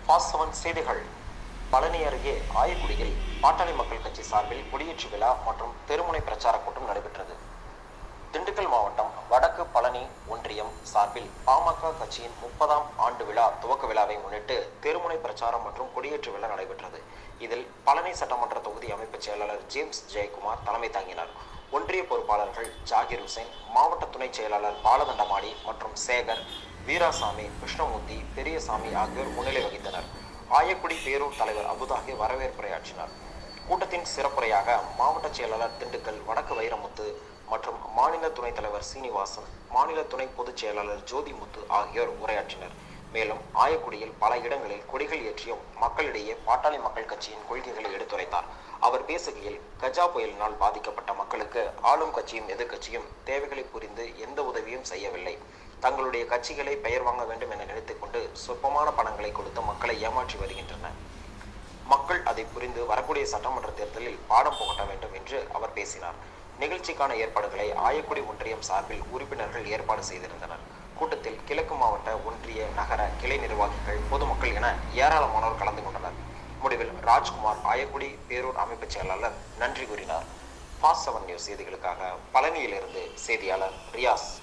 பாஸ்தவன் செய்திகள் பழனி அருகே ஆயக்குடியில் பாட்டாளி மக்கள் கட்சி சார்பில் குடியேற்று விழா மற்றும் தெருமுனை பிரச்சார கூட்டம் நடைபெற்றது திண்டுக்கல் மாவட்டம் வடக்கு பழனி ஒன்றியம் சார்பில் பாமக கட்சியின் முப்பதாம் ஆண்டு விழா துவக்க விழாவை முன்னிட்டு தெருமுனை பிரச்சாரம் மற்றும் கொடியேற்று விழா நடைபெற்றது இதில் பழனி சட்டமன்ற தொகுதி அமைப்பு செயலாளர் ஜேம்ஸ் ஜெயக்குமார் தலைமை தாங்கினார் ஒன்றிய பொறுப்பாளர்கள் ஜாகிர் ஹுசைன் மாவட்ட துணை செயலாளர் பாலதண்டமாடி மற்றும் சேகர் வீராசாமி கிருஷ்ணமூர்த்தி பெரியசாமி ஆகியோர் முன்னிலை வகித்தனர் ஆயக்குடி பேரூர் தலைவர் அபுதாகி வரவேற்புரையாற்றினார் கூட்டத்தின் சிறப்புரையாக மாவட்ட செயலாளர் திண்டுக்கல் வடக்கு வைரமுத்து மற்றும் மாநில துணைத் தலைவர் சீனிவாசன் மாநில துணை பொதுச் செயலாளர் ஜோதிமுத்து ஆகியோர் உரையாற்றினர் மேலும் ஆயக்குடியில் பல இடங்களில் கொடிகள் ஏற்றியும் மக்களிடையே பாட்டாளி மக்கள் கட்சியின் கொள்கைகளை எடுத்துரைத்தார் அவர் பேசுகையில் கஜா புயலினால் பாதிக்கப்பட்ட மக்களுக்கு ஆளும் கட்சியும் எதிர்க்கட்சியும் தேவைகளை புரிந்து எந்த உதவியும் செய்யவில்லை தங்களுடைய கட்சிகளை பெயர் வாங்க வேண்டும் என நினைத்துக்கொண்டு சொற்பமான பணங்களை கொடுத்து மக்களை ஏமாற்றி வருகின்றன மக்கள் அதை புரிந்து வரக்கூடிய சட்டமன்ற தேர்தலில் பாடம் புகட்ட வேண்டும் என்று அவர் பேசினார் நிகழ்ச்சிக்கான ஏற்பாடுகளை ஆயக்குடி ஒன்றியம் சார்பில் உறுப்பினர்கள் ஏற்பாடு செய்திருந்தனர் கூட்டத்தில் கிழக்கு மாவட்ட ஒன்றிய நகர கிளை நிர்வாகிகள் பொதுமக்கள் என ஏராளமானோர் கலந்து கொண்டனர் முடிவில் ராஜ்குமார் ஆயக்குடி பேரூர் அமைப்பு செயலாளர் நன்றி கூறினார் ஃபாஸ்ட் செவன் நியூஸ் செய்திகளுக்காக பழனியிலிருந்து செய்தியாளர் ரியாஸ்